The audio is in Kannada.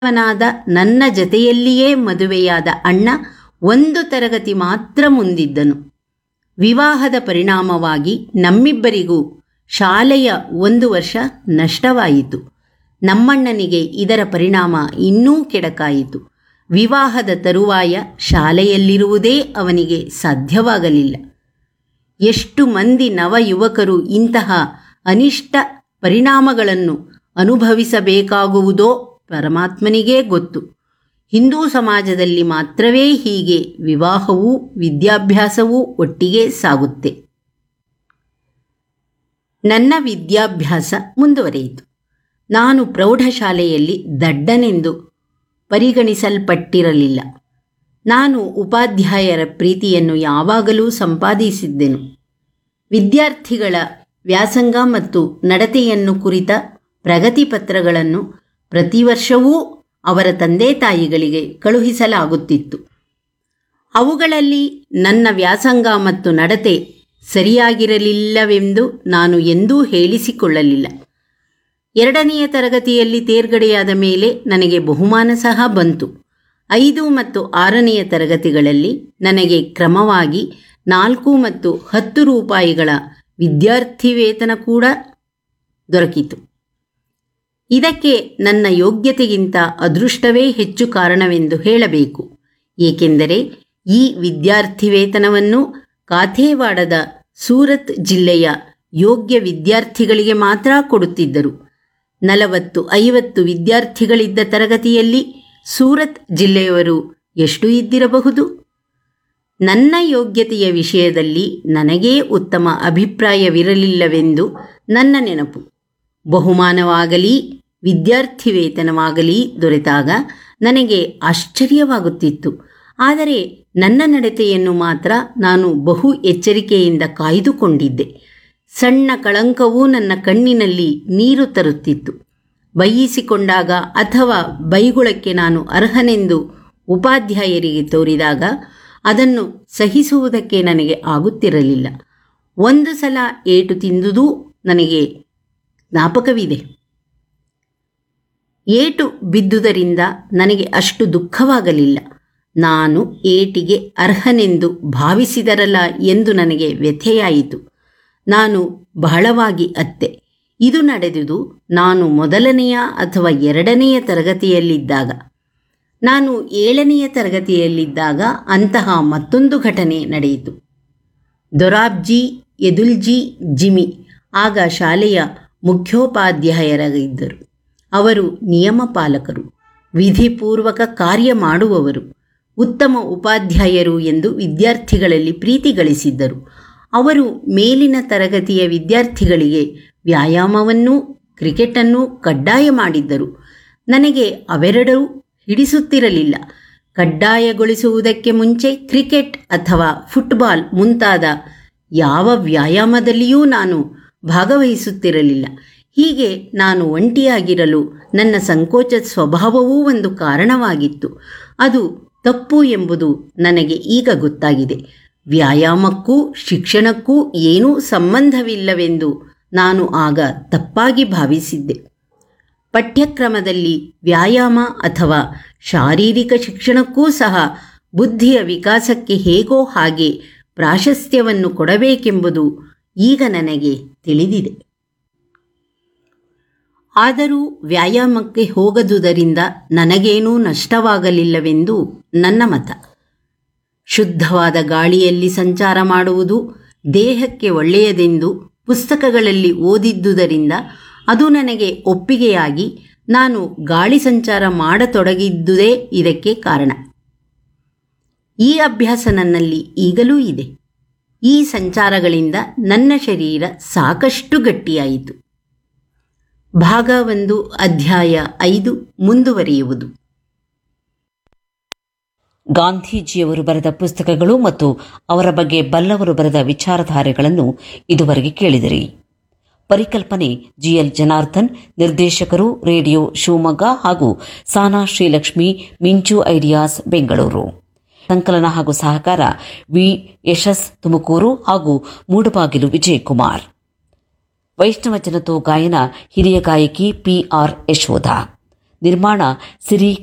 ವನಾದ ನನ್ನ ಜತೆಯಲ್ಲಿಯೇ ಮದುವೆಯಾದ ಅಣ್ಣ ಒಂದು ತರಗತಿ ಮಾತ್ರ ಮುಂದಿದ್ದನು ವಿವಾಹದ ಪರಿಣಾಮವಾಗಿ ನಮ್ಮಿಬ್ಬರಿಗೂ ಶಾಲೆಯ ಒಂದು ವರ್ಷ ನಷ್ಟವಾಯಿತು ನಮ್ಮಣ್ಣನಿಗೆ ಇದರ ಪರಿಣಾಮ ಇನ್ನೂ ಕೆಡಕಾಯಿತು ವಿವಾಹದ ತರುವಾಯ ಶಾಲೆಯಲ್ಲಿರುವುದೇ ಅವನಿಗೆ ಸಾಧ್ಯವಾಗಲಿಲ್ಲ ಎಷ್ಟು ಮಂದಿ ನವ ಯುವಕರು ಇಂತಹ ಅನಿಷ್ಟ ಪರಿಣಾಮಗಳನ್ನು ಅನುಭವಿಸಬೇಕಾಗುವುದೋ ಪರಮಾತ್ಮನಿಗೇ ಗೊತ್ತು ಹಿಂದೂ ಸಮಾಜದಲ್ಲಿ ಮಾತ್ರವೇ ಹೀಗೆ ವಿವಾಹವೂ ವಿದ್ಯಾಭ್ಯಾಸವೂ ಒಟ್ಟಿಗೆ ಸಾಗುತ್ತೆ ನನ್ನ ವಿದ್ಯಾಭ್ಯಾಸ ಮುಂದುವರಿಯಿತು ನಾನು ಪ್ರೌಢಶಾಲೆಯಲ್ಲಿ ದಡ್ಡನೆಂದು ಪರಿಗಣಿಸಲ್ಪಟ್ಟಿರಲಿಲ್ಲ ನಾನು ಉಪಾಧ್ಯಾಯರ ಪ್ರೀತಿಯನ್ನು ಯಾವಾಗಲೂ ಸಂಪಾದಿಸಿದ್ದೆನು ವಿದ್ಯಾರ್ಥಿಗಳ ವ್ಯಾಸಂಗ ಮತ್ತು ನಡತೆಯನ್ನು ಕುರಿತ ಪ್ರಗತಿ ಪತ್ರಗಳನ್ನು ಪ್ರತಿ ವರ್ಷವೂ ಅವರ ತಂದೆ ತಾಯಿಗಳಿಗೆ ಕಳುಹಿಸಲಾಗುತ್ತಿತ್ತು ಅವುಗಳಲ್ಲಿ ನನ್ನ ವ್ಯಾಸಂಗ ಮತ್ತು ನಡತೆ ಸರಿಯಾಗಿರಲಿಲ್ಲವೆಂದು ನಾನು ಎಂದೂ ಹೇಳಿಸಿಕೊಳ್ಳಲಿಲ್ಲ ಎರಡನೆಯ ತರಗತಿಯಲ್ಲಿ ತೇರ್ಗಡೆಯಾದ ಮೇಲೆ ನನಗೆ ಬಹುಮಾನ ಸಹ ಬಂತು ಐದು ಮತ್ತು ಆರನೆಯ ತರಗತಿಗಳಲ್ಲಿ ನನಗೆ ಕ್ರಮವಾಗಿ ನಾಲ್ಕು ಮತ್ತು ಹತ್ತು ರೂಪಾಯಿಗಳ ವಿದ್ಯಾರ್ಥಿ ವೇತನ ಕೂಡ ದೊರಕಿತು ಇದಕ್ಕೆ ನನ್ನ ಯೋಗ್ಯತೆಗಿಂತ ಅದೃಷ್ಟವೇ ಹೆಚ್ಚು ಕಾರಣವೆಂದು ಹೇಳಬೇಕು ಏಕೆಂದರೆ ಈ ವಿದ್ಯಾರ್ಥಿ ವೇತನವನ್ನು ಕಾಥೇವಾಡದ ಸೂರತ್ ಜಿಲ್ಲೆಯ ಯೋಗ್ಯ ವಿದ್ಯಾರ್ಥಿಗಳಿಗೆ ಮಾತ್ರ ಕೊಡುತ್ತಿದ್ದರು ನಲವತ್ತು ಐವತ್ತು ವಿದ್ಯಾರ್ಥಿಗಳಿದ್ದ ತರಗತಿಯಲ್ಲಿ ಸೂರತ್ ಜಿಲ್ಲೆಯವರು ಎಷ್ಟು ಇದ್ದಿರಬಹುದು ನನ್ನ ಯೋಗ್ಯತೆಯ ವಿಷಯದಲ್ಲಿ ನನಗೇ ಉತ್ತಮ ಅಭಿಪ್ರಾಯವಿರಲಿಲ್ಲವೆಂದು ನನ್ನ ನೆನಪು ಬಹುಮಾನವಾಗಲಿ ವಿದ್ಯಾರ್ಥಿ ವೇತನವಾಗಲಿ ದೊರೆತಾಗ ನನಗೆ ಆಶ್ಚರ್ಯವಾಗುತ್ತಿತ್ತು ಆದರೆ ನನ್ನ ನಡತೆಯನ್ನು ಮಾತ್ರ ನಾನು ಬಹು ಎಚ್ಚರಿಕೆಯಿಂದ ಕಾಯ್ದುಕೊಂಡಿದ್ದೆ ಸಣ್ಣ ಕಳಂಕವೂ ನನ್ನ ಕಣ್ಣಿನಲ್ಲಿ ನೀರು ತರುತ್ತಿತ್ತು ಬೈಯಿಸಿಕೊಂಡಾಗ ಅಥವಾ ಬೈಗುಳಕ್ಕೆ ನಾನು ಅರ್ಹನೆಂದು ಉಪಾಧ್ಯಾಯರಿಗೆ ತೋರಿದಾಗ ಅದನ್ನು ಸಹಿಸುವುದಕ್ಕೆ ನನಗೆ ಆಗುತ್ತಿರಲಿಲ್ಲ ಒಂದು ಸಲ ಏಟು ತಿಂದುದೂ ನನಗೆ ಜ್ಞಾಪಕವಿದೆ ಏಟು ಬಿದ್ದುದರಿಂದ ನನಗೆ ಅಷ್ಟು ದುಃಖವಾಗಲಿಲ್ಲ ನಾನು ಏಟಿಗೆ ಅರ್ಹನೆಂದು ಭಾವಿಸಿದರಲ್ಲ ಎಂದು ನನಗೆ ವ್ಯಥೆಯಾಯಿತು ನಾನು ಬಹಳವಾಗಿ ಅತ್ತೆ ಇದು ನಡೆದುದು ನಾನು ಮೊದಲನೆಯ ಅಥವಾ ಎರಡನೆಯ ತರಗತಿಯಲ್ಲಿದ್ದಾಗ ನಾನು ಏಳನೆಯ ತರಗತಿಯಲ್ಲಿದ್ದಾಗ ಅಂತಹ ಮತ್ತೊಂದು ಘಟನೆ ನಡೆಯಿತು ದೊರಾಬ್ಜಿ ಯದುಲ್ಜಿ ಜಿಮಿ ಆಗ ಶಾಲೆಯ ಮುಖ್ಯೋಪಾಧ್ಯಾಯರಾಗಿದ್ದರು ಅವರು ನಿಯಮ ಪಾಲಕರು ವಿಧಿಪೂರ್ವಕ ಕಾರ್ಯ ಮಾಡುವವರು ಉತ್ತಮ ಉಪಾಧ್ಯಾಯರು ಎಂದು ವಿದ್ಯಾರ್ಥಿಗಳಲ್ಲಿ ಪ್ರೀತಿ ಗಳಿಸಿದ್ದರು ಅವರು ಮೇಲಿನ ತರಗತಿಯ ವಿದ್ಯಾರ್ಥಿಗಳಿಗೆ ವ್ಯಾಯಾಮವನ್ನೂ ಕ್ರಿಕೆಟನ್ನು ಕಡ್ಡಾಯ ಮಾಡಿದ್ದರು ನನಗೆ ಅವೆರಡೂ ಹಿಡಿಸುತ್ತಿರಲಿಲ್ಲ ಕಡ್ಡಾಯಗೊಳಿಸುವುದಕ್ಕೆ ಮುಂಚೆ ಕ್ರಿಕೆಟ್ ಅಥವಾ ಫುಟ್ಬಾಲ್ ಮುಂತಾದ ಯಾವ ವ್ಯಾಯಾಮದಲ್ಲಿಯೂ ನಾನು ಭಾಗವಹಿಸುತ್ತಿರಲಿಲ್ಲ ಹೀಗೆ ನಾನು ಒಂಟಿಯಾಗಿರಲು ನನ್ನ ಸಂಕೋಚ ಸ್ವಭಾವವೂ ಒಂದು ಕಾರಣವಾಗಿತ್ತು ಅದು ತಪ್ಪು ಎಂಬುದು ನನಗೆ ಈಗ ಗೊತ್ತಾಗಿದೆ ವ್ಯಾಯಾಮಕ್ಕೂ ಶಿಕ್ಷಣಕ್ಕೂ ಏನೂ ಸಂಬಂಧವಿಲ್ಲವೆಂದು ನಾನು ಆಗ ತಪ್ಪಾಗಿ ಭಾವಿಸಿದ್ದೆ ಪಠ್ಯಕ್ರಮದಲ್ಲಿ ವ್ಯಾಯಾಮ ಅಥವಾ ಶಾರೀರಿಕ ಶಿಕ್ಷಣಕ್ಕೂ ಸಹ ಬುದ್ಧಿಯ ವಿಕಾಸಕ್ಕೆ ಹೇಗೋ ಹಾಗೆ ಪ್ರಾಶಸ್ತ್ಯವನ್ನು ಕೊಡಬೇಕೆಂಬುದು ಈಗ ನನಗೆ ತಿಳಿದಿದೆ ಆದರೂ ವ್ಯಾಯಾಮಕ್ಕೆ ಹೋಗದುದರಿಂದ ನನಗೇನೂ ನಷ್ಟವಾಗಲಿಲ್ಲವೆಂದು ನನ್ನ ಮತ ಶುದ್ಧವಾದ ಗಾಳಿಯಲ್ಲಿ ಸಂಚಾರ ಮಾಡುವುದು ದೇಹಕ್ಕೆ ಒಳ್ಳೆಯದೆಂದು ಪುಸ್ತಕಗಳಲ್ಲಿ ಓದಿದ್ದುದರಿಂದ ಅದು ನನಗೆ ಒಪ್ಪಿಗೆಯಾಗಿ ನಾನು ಗಾಳಿ ಸಂಚಾರ ಮಾಡತೊಡಗಿದ್ದುದೇ ಇದಕ್ಕೆ ಕಾರಣ ಈ ಅಭ್ಯಾಸ ನನ್ನಲ್ಲಿ ಈಗಲೂ ಇದೆ ಈ ಸಂಚಾರಗಳಿಂದ ನನ್ನ ಶರೀರ ಸಾಕಷ್ಟು ಗಟ್ಟಿಯಾಯಿತು ಭಾಗ ಒಂದು ಅಧ್ಯಾಯ ಐದು ಮುಂದುವರಿಯುವುದು ಗಾಂಧೀಜಿಯವರು ಬರೆದ ಪುಸ್ತಕಗಳು ಮತ್ತು ಅವರ ಬಗ್ಗೆ ಬಲ್ಲವರು ಬರೆದ ವಿಚಾರಧಾರೆಗಳನ್ನು ಇದುವರೆಗೆ ಕೇಳಿದಿರಿ ಪರಿಕಲ್ಪನೆ ಜಿಎಲ್ ಜನಾರ್ದನ್ ನಿರ್ದೇಶಕರು ರೇಡಿಯೋ ಶಿವಮೊಗ್ಗ ಹಾಗೂ ಸಾನಾ ಶ್ರೀಲಕ್ಷ್ಮಿ ಮಿಂಚು ಐಡಿಯಾಸ್ ಬೆಂಗಳೂರು ಸಂಕಲನ ಹಾಗೂ ಸಹಕಾರ ವಿ ಯಶಸ್ ತುಮಕೂರು ಹಾಗೂ ಮೂಡಬಾಗಿಲು ವಿಜಯಕುಮಾರ್ ವೈಷ್ಣವ ಜನತೋ ಗಾಯನ ಹಿರಿಯ ಗಾಯಕಿ ಪಿಆರ್ ಯಶೋಧ ನಿರ್ಮಾಣ ಸಿರಿ